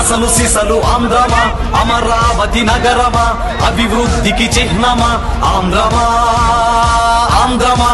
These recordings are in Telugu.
అసలు సిసలు ఆంధ్రమా అమరావతి నగరమా అభివృద్ధికి చిహ్నమా ఆంధ్రమా ఆంధ్రమా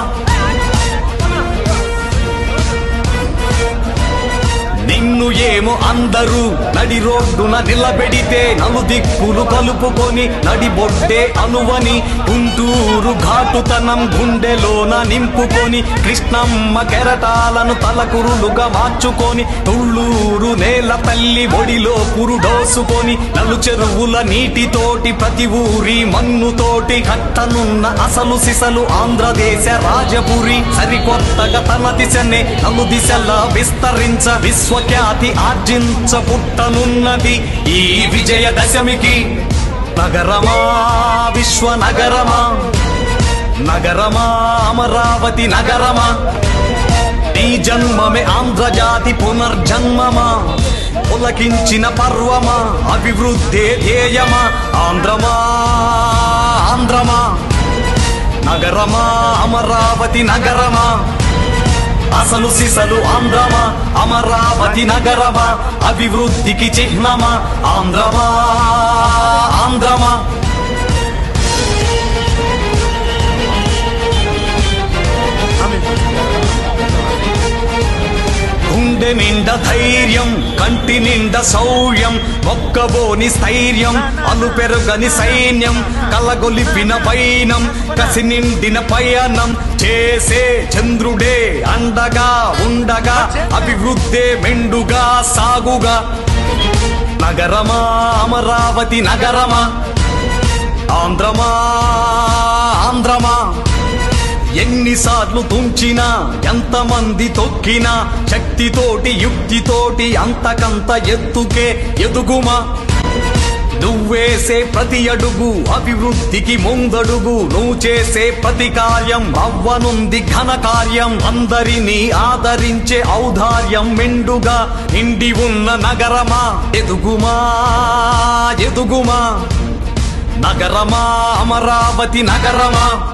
నిన్ను ఏమో అందరూ నడి రోడ్డున నిలబెడితే నలు దిక్కులు కలుపుకొని నడిబొడ్డే అనువని గుంటూరు ఘాటుతనం గుండెలోన నింపుకొని కృష్ణమ్మ కెరటాలను తలకురులుగా మార్చుకొని తుళ్ళూరు నేల తల్లి ఒడిలో పురుడోసుకొని నలు చెరువుల నీటితోటి ప్రతి ఊరి మన్నుతోటి కట్టనున్న అసలు సిసలు ఆంధ్రదేశ రాజపురి సరికొత్తగా తన దిశనే నలు దిశలా విస్తరించ విశ్వఖ్యాతి ఆర్జించ పుట్టనున్నది ఈ విజయదశమికి నగరమా విశ్వ నగరమా నగరమా అమరావతి నగరమా నీ జన్మమే ఆంధ్రజాతి పునర్జన్మమా పులకించిన పర్వమా అభివృద్ధే ధ్యేయమా ఆంధ్రమా ఆంధ్రమా నగరమా అమరావతి నగరమా అసలు సిసలు ఆంధ్రమా అమరావతి నగరమా అభివృద్ధికి చిహ్నమా ఆంధ్రమా ఆంధ్రమా గుండె నిండా ధైర్యం కంటి నిండా శౌర్యం మొక్కబోని స్థైర్యం అలుపెరుగని సైన్యం కలగొలిపిన పైనం కసి నిండిన పయనం చేసే చంద్రుడే అండగా ఉండగా అభివృద్ధే మెండుగా సాగుగా నగరమా అమరావతి నగరమా ఆంధ్రమా ఆంధ్రమా ఎన్నిసార్లు తుంచినా ఎంతమంది తొక్కినా శక్తితోటి యుక్తితోటి అంతకంత ఎత్తుకే ఎదుగుమా నువ్వేసే ప్రతి అడుగు అభివృద్ధికి ముందడుగు నువ్వు చేసే ప్రతి కార్యం అవ్వనుంది ఘన కార్యం అందరినీ ఆదరించే ఔదార్యం మెండుగా నిండి ఉన్న నగరమా ఎదుగుమా ఎదుగుమా నగరమా అమరావతి నగరమా